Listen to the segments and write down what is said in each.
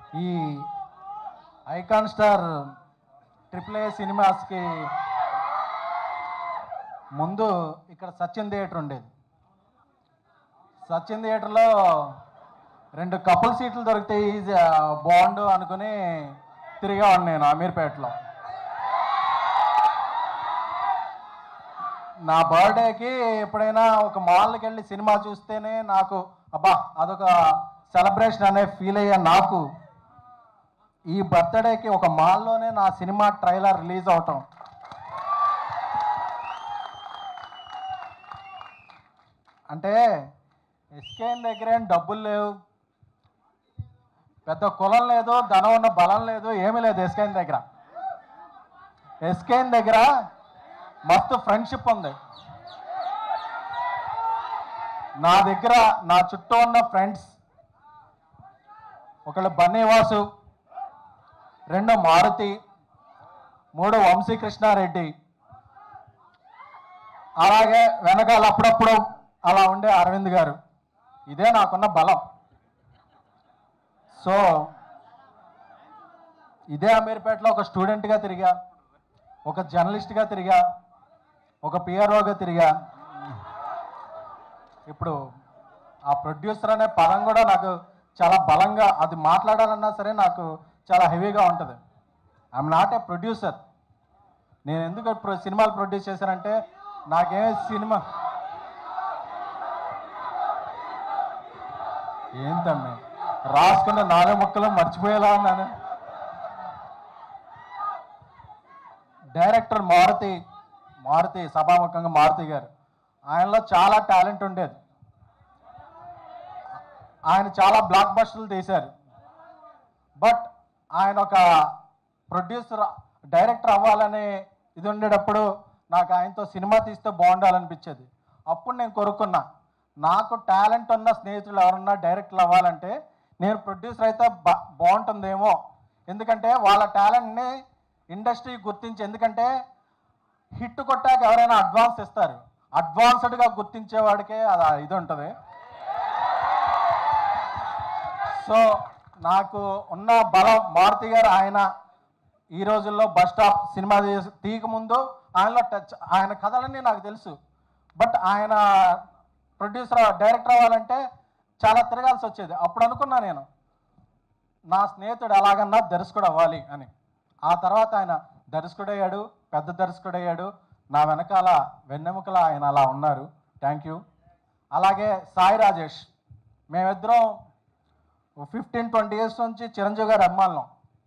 ఈ icon star triple A సినిమాస్కి ముందు ఇక్కడ సచిన్ థియేటర్ ఉండేది సచిన్ థియేటర్లో రెండు కపుల్ సీట్లు దొరికితే ఈజీ బాగుండు అనుకుని తిరిగేవాడిని నేను అమీర్పేటలో నా బర్త్డేకి ఎప్పుడైనా ఒక మాల్కి వెళ్ళి సినిమా చూస్తేనే నాకు అబ్బా అదొక సెలబ్రేషన్ అనే ఫీల్ అయ్యే నాకు ఈ బర్త్డేకి ఒక మాల్లోనే నా సినిమా ట్రైలర్ రిలీజ్ అవటం అంటే ఎస్కేఎన్ దగ్గర ఏం డబ్బులు లేవు పెద్ద కులం లేదు ధనం ఉన్న బలం లేదు ఏమీ లేదు ఎస్కేఎన్ దగ్గర ఎస్కేఎన్ దగ్గర మస్తు ఫ్రెండ్షిప్ ఉంది నా దగ్గర నా చుట్టూ ఉన్న ఫ్రెండ్స్ ఒకళ్ళు బన్నీవాసు రెండో మారుతి మూడో వంశీకృష్ణారెడ్డి అలాగే వెనకాల అప్పుడప్పుడు అలా ఉండే అరవింద్ గారు ఇదే నాకున్న బలం సో ఇదే అమీర్పేటలో ఒక స్టూడెంట్గా తిరిగా ఒక జర్నలిస్ట్గా తిరిగా ఒక పిఆర్ఓగా తిరిగా ఇప్పుడు ఆ ప్రొడ్యూసర్ అనే పదం కూడా నాకు చాలా బలంగా అది మాట్లాడాలన్నా సరే నాకు చాలా హెవీగా ఉంటుంది ఐఎమ్ నాట్ ఏ ప్రొడ్యూసర్ నేను ఎందుకు ప్రొ- సినిమాలు ప్రొడ్యూస్ చేశానంటే నాకేం సినిమా ఏంటమ్మే రాసుకున్న నాలుగు ముక్కలు మర్చిపోయేలా ఉన్నాను డైరెక్టర్ మారుతి మారుతి సభాముఖంగా మారుతి గారు ఆయనలో చాలా టాలెంట్ ఉండేది ఆయన చాలా బ్లాక్ బస్టర్లు తీశారు బట్ ఆయన ఒక ప్రొడ్యూసర్ డైరెక్టర్ అవ్వాలనే ఇది ఉండేటప్పుడు నాకు ఆయనతో సినిమా తీస్తే బాగుండాలనిపించేది అప్పుడు నేను కోరుకున్నా నాకు టాలెంట్ ఉన్న స్నేహితులు ఎవరన్నా డైరెక్టర్లు అవ్వాలంటే నేను ప్రొడ్యూసర్ అయితే బా బాగుంటుందేమో ఎందుకంటే వాళ్ళ టాలెంట్ని ఇండస్ట్రీ గుర్తించి ఎందుకంటే హిట్ కొట్టాక ఎవరైనా అడ్వాన్స్ ఇస్తారు అడ్వాన్స్డ్గా గుర్తించేవాడికే అది ఇది ఉంటుంది సో నాకు ఉన్న బలం మారుతి గారు ఆయన ఈ రోజుల్లో బస్ స్టాప్ సినిమా తీయ- తీయక ముందు ఆయనలో టచ్ ఆయన కథలన్నీ నాకు తెలుసు బట్ ఆయన ప్రొడ్యూసర్ డైరెక్టర్ అవ్వాలంటే చాలా తిరగాల్సి వచ్చేది అప్పుడు అనుకున్నా నేను నా స్నేహితుడు ఎలాగన్నా దర్శకుడు అవ్వాలి అని ఆ తర్వాత ఆయన దర్శకుడయ్యాడు పెద్ద దర్శకుడయ్యాడు నా వెనకాల వెన్నెముకల ఆయన అలా ఉన్నారు థ్యాంక్ యూ అలాగే సాయి రాజేష్ మేమిద్దరం ఫిఫ్టీన్ ట్వంటీ ఇయర్స్ నుంచి చిరంజీవి గారి అభిమానులం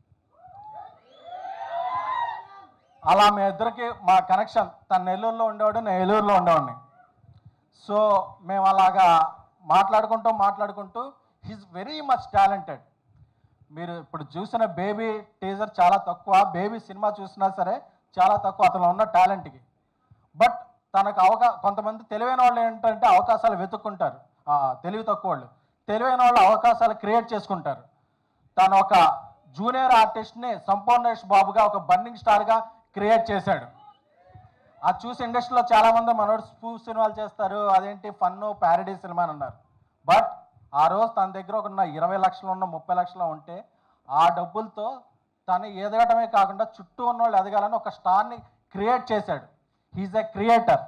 అలా మీ ఇద్దరికి మా కనెక్షన్ తన నెల్లూరులో ఉండేవాడు నేను ఏలూరులో ఉండేవాడిని సో మేము అలాగా మాట్లాడుకుంటూ మాట్లాడుకుంటూ హీస్ వెరీ మచ్ టాలెంటెడ్ మీరు ఇప్పుడు చూసిన బేబీ టీజర్ చాలా తక్కువ బేబీ సినిమా చూసినా సరే చాలా తక్కువ అతను ఉన్న టాలెంట్కి బట్ తనకు అవకా కొంతమంది తెలివైన వాళ్ళు ఏంటంటే అవకాశాలు వెతుక్కుంటారు ఆ, తెలివి తక్కువ వాళ్ళు తెలివైన వాళ్ళు అవకాశాలు క్రియేట్ చేసుకుంటారు తను ఒక జూనియర్ ఆర్టిస్ట్ని సంపూర్ణేష్ బాబుగా ఒక బర్నింగ్ స్టార్గా క్రియేట్ చేశాడు అది చూసి ఇండస్ట్రీలో చాలా మంది మనోడు స్పూఫ్ సినిమాలు చేస్తారు అదేంటి ఫన్ ప్యారడీ సినిమా అని అన్నారు బట్ ఆ రోజు తన దగ్గర ఒక ఉన్న ఇరవై లక్షలు ఉన్న ముప్పై లక్షలు ఉంటే ఆ డబ్బులతో తను ఎదగటమే కాకుండా చుట్టూ ఉన్న వాళ్ళు ఎదగాలని ఒక స్టార్ని క్రియేట్ చేశాడు హీజ్ ఎ క్రియేటర్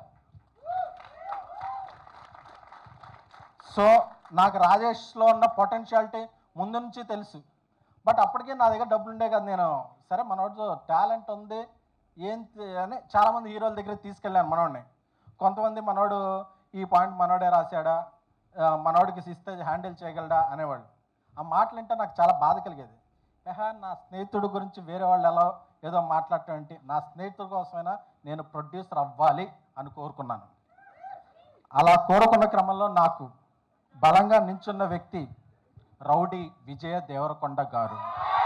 సో నాకు రాజేష్లో ఉన్న పొటెన్షియాలిటీ ముందు నుంచి తెలుసు బట్ అప్పటికే నా దగ్గర డబ్బులు ఉండే కదా నేను సరే మనోడు టాలెంట్ ఉంది ఏంటి అని చాలామంది హీరోల దగ్గర తీసుకెళ్ళాను మనోడిని కొంతమంది మనోడు ఈ పాయింట్ మనోడే రాశాడా ఆ, మనోడికి ఇస్తే హ్యాండిల్ చేయగలడా అనేవాళ్ళు ఆ మాటలు వింటే నాకు చాలా బాధ కలిగేది ఏహా నా స్నేహితుడి గురించి వేరే వాళ్ళు ఎలా ఏదో మాట్లాడటం ఏంటి నా స్నేహితుడి కోసమైనా నేను ప్రొడ్యూసర్ అవ్వాలి అని కోరుకున్నాను అలా కోరుకున్న క్రమంలో నాకు బలంగా నించున్న వ్యక్తి రౌడీ విజయ దేవరకొండ గారు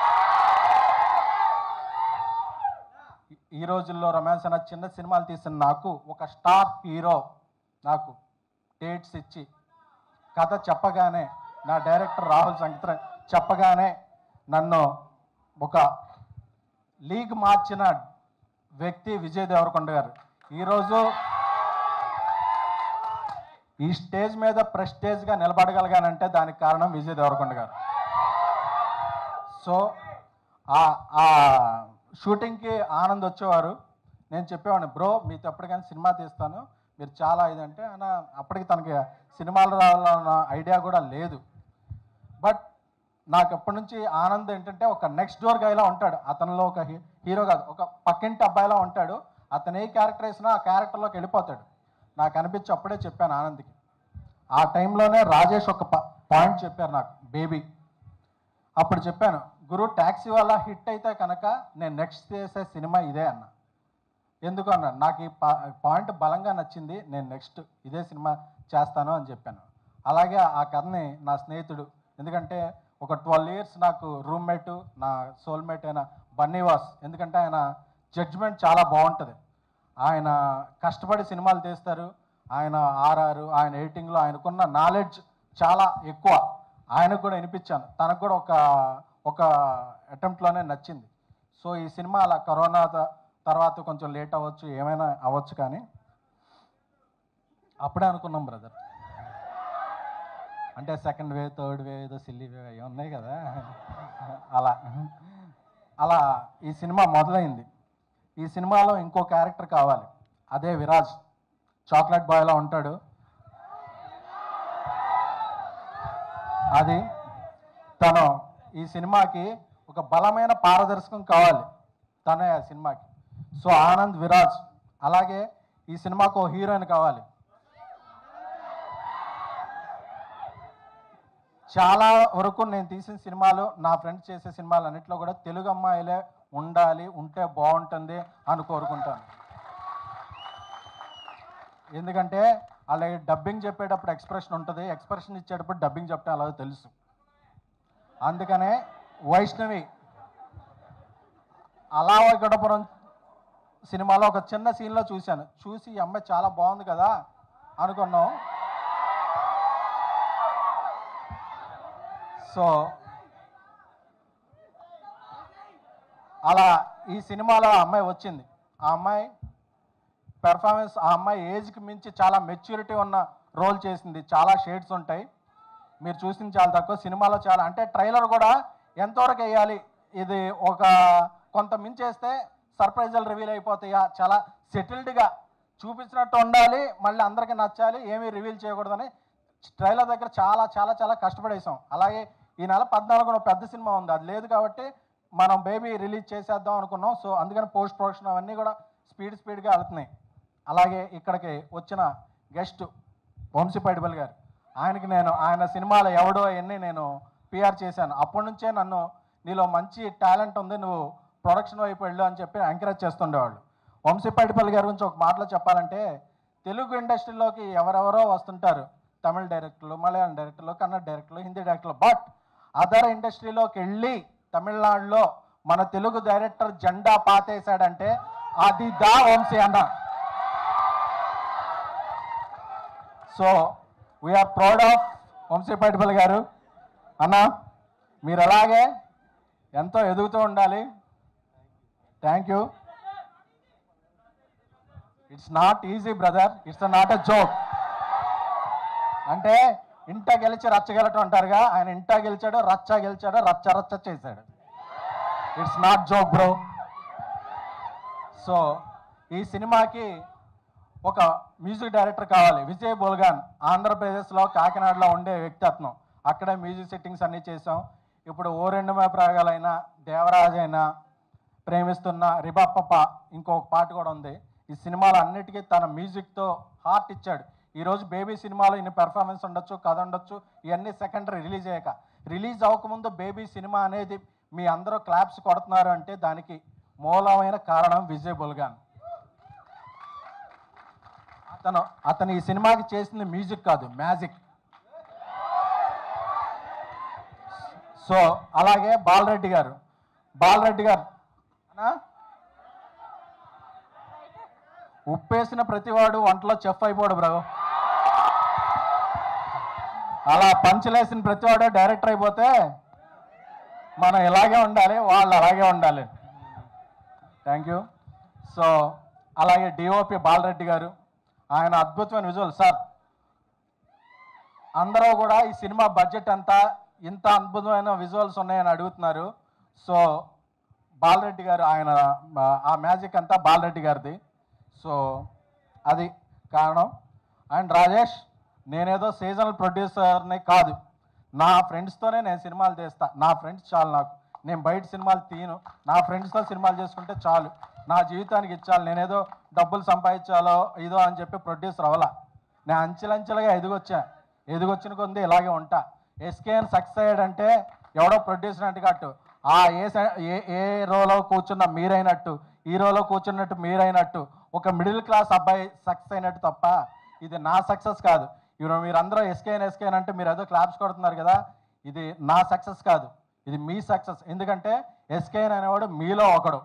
ఈ- ఈ రోజుల్లో రొమాన్స్ అన్న చిన్న సినిమాలు తీసిన నాకు ఒక స్టార్ హీరో నాకు డేట్స్ ఇచ్చి కథ చెప్పగానే నా డైరెక్టర్ రాహుల్ సంగీత చెప్పగానే నన్ను ఒక లీగ్ మార్చిన వ్యక్తి విజయ్ దేవరకొండ గారు ఈరోజు ఈ స్టేజ్ మీద ప్రెస్టేజ్గా నిలబడగలిగానంటే దానికి కారణం విజయ్ దేవరకొండ గారు సో ఆ ఆ షూటింగ్కి ఆనంద్ వచ్చేవారు నేను చెప్పేవాడిని బ్రో మీతో ఎప్పటికైనా సినిమా తీస్తాను మీరు చాలా ఇదంటే ఆయన అప్పటికి తనకి సినిమాలు రావాలన్న ఐడియా కూడా లేదు బట్ నాకు ఎప్పటి నుంచి ఆనంద్ ఏంటంటే ఒక నెక్స్ట్ డోర్ గైలా ఉంటాడు అతనిలో ఒక హీ- హీరో కాదు ఒక పక్కింటి అబ్బాయిలా ఉంటాడు అతను ఏ క్యారెక్టర్ వేసినా ఆ క్యారెక్టర్లోకి వెళ్ళిపోతాడు నాకు అనిపించి అప్పుడే చెప్పాను ఆనంద్కి ఆ టైంలోనే రాజేష్ ఒక పాయింట్ చెప్పారు నాకు బేబీ అప్పుడు చెప్పాను గురు ట్యాక్సీ వల్ల హిట్ అయితే కనుక నేను నెక్స్ట్ చేసే సినిమా ఇదే అన్న ఎందుకు అన్నాడు నాకు ఈ పాయింట్ బలంగా నచ్చింది నేను నెక్స్ట్ ఇదే సినిమా చేస్తాను అని చెప్పాను అలాగే ఆ కథని నా స్నేహితుడు ఎందుకంటే ఒక ట్వెల్వ్ ఇయర్స్ నాకు రూమ్మేట్ నా సోల్మేట్ అయిన బన్నీవాస్ ఎందుకంటే ఆయన జడ్జ్మెంట్ చాలా బాగుంటుంది ఆయన కష్టపడి సినిమాలు తీస్తారు ఆయన ఆర్ఆర్ ఆయన ఎడిటింగ్లో ఆయనకున్న నాలెడ్జ్ చాలా ఎక్కువ ఆయనకు కూడా వినిపించాను తనకు కూడా ఒక ఒక అటెంప్ట్లోనే నచ్చింది సో ఈ సినిమా అలా కరోనా త- తర్వాత కొంచెం లేట్ అవ్వచ్చు ఏమైనా అవ్వచ్చు కానీ అప్పుడే అనుకున్నాం బ్రదర్ అంటే సెకండ్ వేవ్ థర్డ్ వేవ్ ఏదో సిల్లీ వేవ్ అవి ఉన్నాయి కదా అలా అలా ఈ సినిమా మొదలైంది ఈ సినిమాలో ఇంకో క్యారెక్టర్ కావాలి అదే విరాజ్ చాక్లెట్ బాయ్లా ఉంటాడు అది తను ఈ సినిమాకి ఒక బలమైన పారదర్శకం కావాలి తనే ఆ సినిమాకి సో ఆనంద్ విరాజ్ అలాగే ఈ సినిమాకు ఓ హీరోయిన్ కావాలి చాలా వరకు నేను తీసిన సినిమాలు నా ఫ్రెండ్స్ చేసే సినిమాలు అన్నింటిలో కూడా తెలుగు అమ్మాయిలే ఉండాలి ఉంటే బాగుంటుంది అని కోరుకుంటాను ఎందుకంటే అలాగే డబ్బింగ్ చెప్పేటప్పుడు ఎక్స్ప్రెషన్ ఉంటుంది ఎక్స్ప్రెషన్ ఇచ్చేటప్పుడు డబ్బింగ్ చెప్పడం అలాగే తెలుసు అందుకనే వైష్ణవి అలా గడపురం సినిమాలో ఒక చిన్న సీన్లో చూశాను చూసి ఈ అమ్మాయి చాలా బాగుంది కదా అనుకున్నాం సో అలా ఈ సినిమాలో ఆ అమ్మాయి వచ్చింది ఆ అమ్మాయి పెర్ఫార్మెన్స్ ఆ అమ్మాయి ఏజ్కి మించి చాలా మెచ్యూరిటీ ఉన్న రోల్ చేసింది చాలా షేడ్స్ ఉంటాయి మీరు చూసింది చాలా తక్కువ సినిమాలో చాలా అంటే ట్రైలర్ కూడా ఎంతవరకు వేయాలి ఇది ఒక కొంత మించేస్తే సర్ప్రైజులు రివీల్ అయిపోతాయా చాలా సెటిల్డ్గా చూపించినట్టు ఉండాలి మళ్ళీ అందరికీ నచ్చాలి ఏమీ రివీల్ చేయకూడదని ట్రైలర్ దగ్గర చాలా చాలా చాలా కష్టపడేసాం అలాగే ఈ నెల పద్నాలుగున పెద్ద సినిమా ఉంది అది లేదు కాబట్టి మనం బేబీ రిలీజ్ చేసేద్దాం అనుకున్నాం సో అందుకని పోస్ట్ ప్రొడక్షన్ అవన్నీ కూడా స్పీడ్ స్పీడ్గా వెళ్తున్నాయి అలాగే ఇక్కడికి వచ్చిన గెస్ట్ వంశీపైడిబల్ గారు ఆయనకి నేను ఆయన సినిమాలో ఎవడో అవన్నీ నేను పిఆర్ చేశాను అప్పటి నుంచే నన్ను నీలో మంచి టాలెంట్ ఉంది నువ్వు ప్రొడక్షన్ వైపు వెళ్ళు అని చెప్పి ఎంకరేజ్ చేస్తుండేవాళ్ళు వంశీపైడిపల్లి గారి గురించి ఒక మాటలో చెప్పాలంటే తెలుగు ఇండస్ట్రీలోకి ఎవరెవరో వస్తుంటారు తమిళ డైరెక్టర్లు మలయాళం డైరెక్టర్లు కన్నడ డైరెక్టర్లు హిందీ డైరెక్టర్లు బట్ అదర్ ఇండస్ట్రీలోకి వెళ్ళి తమిళనాడులో మన తెలుగు డైరెక్టర్ జెండా పాతేశాడంటే అది దా వంశీ అన్న so we are proud of Vamshipetapalli గారు అన్న మీరు అలాగే ఎంతో ఎదుగుతూ ఉండాలి thank you it's not easy brother it's not a joke అంటే ఇంట గెలిచి రచ్చ గెలటం అంటారుగా ఆయన ఇంట గెలిచాడు రచ్చ గెలిచాడు రచ్చ రచ్చ చేశాడు it's not joke bro so ఈ సినిమాకి ఒక మ్యూజిక్ డైరెక్టర్ కావాలి విజయ్ బోల్గాన్ ఆంధ్రప్రదేశ్లో కాకినాడలో ఉండే వ్యక్తిత్వం అక్కడే మ్యూజిక్ సెట్టింగ్స్ అన్నీ చేసాం ఇప్పుడు ఓ రెండు మేపరాగాలైనా దేవరాజ్ అయినా ప్రేమిస్తున్న రిబాప్ప ఇంకొక పాట కూడా ఉంది ఈ సినిమాలో అన్నిటికీ తన మ్యూజిక్తో హార్ట్ ఇచ్చాడు ఈరోజు బేబీ సినిమాలో ఇన్ని పెర్ఫార్మెన్స్ ఉండొచ్చు కథ ఉండొచ్చు ఇవన్నీ సెకండరీ రిలీజ్ అయ్యాక రిలీజ్ అవ్వకముందు బేబీ సినిమా అనేది మీ అందరూ క్లాప్స్ కొడుతున్నారు అంటే దానికి మూలమైన కారణం విజయ్ బుల్గాన్ అతను అతను ఈ సినిమాకి చేసింది మ్యూజిక్ కాదు మ్యాజిక్ సో అలాగే బాలరెడ్డి గారు బాలరెడ్డి గారు అన్నా? ఉప్పేసిన ప్రతివాడు వంటలో చెఫ్ అయిపోడు బ్రో అలా పంచలేసిన ప్రతివాడు డైరెక్టర్ అయిపోతే మనం ఇలాగే ఉండాలి వాళ్ళు అలాగే ఉండాలి థ్యాంక్ యూ సో అలాగే డిఓపి బాలరెడ్డి గారు ఆయన అద్భుతమైన విజువల్ సార్ అందరూ కూడా ఈ సినిమా బడ్జెట్ అంతా ఇంత అద్భుతమైన విజువల్స్ ఉన్నాయని అడుగుతున్నారు సో బాలరెడ్డి గారు ఆయన ఆ- ఆ మ్యాజిక్ అంతా బాలరెడ్డి గారిది సో అది కారణం అండ్ రాజేష్ నేనేదో సీజనల్ ప్రొడ్యూసర్ని కాదు నా ఫ్రెండ్స్తోనే నేను సినిమాలు తీస్తా నా ఫ్రెండ్స్ చాలు నాకు నేను బయట సినిమాలు తీను నా ఫ్రెండ్స్తో సినిమాలు చేసుకుంటే చాలు నా జీవితానికి ఇచ్చాలి నేనేదో డబ్బులు సంపాదించాలో ఇదో అని చెప్పి ప్రొడ్యూసర్ అవ్వాల నేను అంచెలంచెలుగా ఎదిగొచ్చా ఎదిగొచ్చిన కొంది ఇలాగే ఉంటా ఎస్కేఎన్ సక్సెస్ అయ్యాడంటే ఎవడో ప్రొడ్యూసర్ అంటే కట్టు ఆ ఏ స- ఏ ఏ రోలో కూర్చున్న మీరైనట్టు ఈ రోలో కూర్చున్నట్టు మీరైనట్టు ఒక మిడిల్ క్లాస్ అబ్బాయి సక్సెస్ అయినట్టు తప్ప ఇది నా సక్సెస్ కాదు ఇప్పుడు మీరందరూ ఎస్కేఎన్ ఎస్కేఎన్ అంటే మీరు ఏదో క్లాప్స్ కొడుతున్నారు కదా ఇది నా సక్సెస్ కాదు ఇది మీ సక్సెస్ ఎందుకంటే ఎస్కేఎన్ అనేవాడు మీలో ఒకడు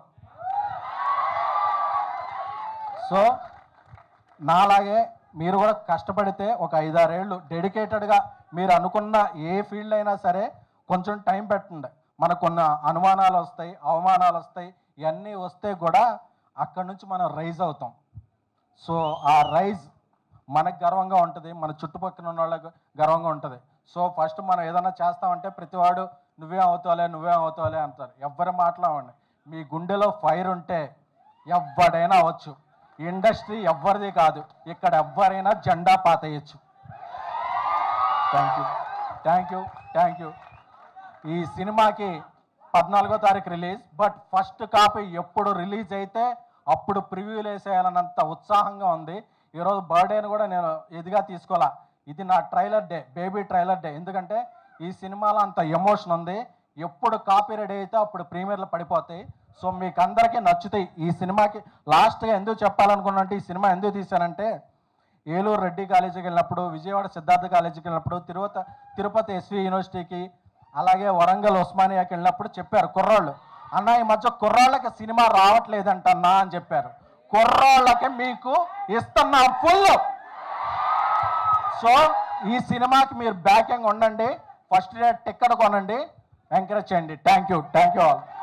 సో నాలాగే మీరు కూడా కష్టపడితే ఒక ఐదారేళ్ళు డెడికేటెడ్గా మీరు అనుకున్న ఏ ఫీల్డ్ అయినా సరే కొంచెం టైం పెట్టండి మనకు కొన్ని అనుమానాలు వస్తాయి అవమానాలు వస్తాయి ఇవన్నీ వస్తే కూడా అక్కడ నుంచి మనం రైజ్ అవుతాం సో ఆ రైజ్ మనకు గర్వంగా ఉంటుంది మన చుట్టుపక్కల ఉన్న వాళ్ళకి గర్వంగా ఉంటుంది సో ఫస్ట్ మనం ఏదైనా చేస్తామంటే ప్రతివాడు నువ్వేం అవుతావులే నువ్వేం అవుతావులే అంటారు ఎవ్వరి మాట్లాడండి మీ గుండెలో ఫైర్ ఉంటే ఎవడైనా అవ్వచ్చు ఇండస్ట్రీ ఎవ్వరిది కాదు ఇక్కడ ఎవ్వరైనా జెండా పాతేయచ్చు thank you thank you thank you ఈ సినిమాకి పద్నాలుగో తారీఖు రిలీజ్ బట్ ఫస్ట్ కాపీ ఎప్పుడు రిలీజ్ అయితే అప్పుడు ప్రివ్యూలు వేసేయాలన్నంత ఉత్సాహంగా ఉంది ఈరోజు బర్త్డేని కూడా నేను ఇదిగా తీసుకోవాలా ఇది నా trailer day Baby trailer day ఎందుకంటే ఈ సినిమాలో అంత ఎమోషన్ ఉంది ఎప్పుడు కాపీ రెడీ అయితే అప్పుడు ప్రీమియర్లు పడిపోతాయి సో మీకు అందరికీ నచ్చుతాయి ఈ సినిమాకి లాస్ట్గా ఎందుకు చెప్పాలనుకున్నంటే ఈ సినిమా ఎందుకు తీశానంటే ఏలూరు రెడ్డి కాలేజీకి వెళ్ళినప్పుడు విజయవాడ సిద్ధార్థ కాలేజీకి వెళ్ళినప్పుడు తిరుపతి తిరుపతి ఎస్వి యూనివర్సిటీకి అలాగే వరంగల్ ఉస్మానియాకి వెళ్ళినప్పుడు చెప్పారు కుర్రాళ్ళు అన్న ఈ మధ్య కుర్రాళ్ళకి సినిమా రావట్లేదంట అన్నా అని చెప్పారు కుర్రాళ్ళకి మీకు ఇస్తున్నా ఫుల్ సో ఈ సినిమాకి మీరు బ్యాకింగ్ ఉండండి ఫస్ట్ డే టికెట్ కొనండి ఎంకరేజ్ చేయండి thank you thank you all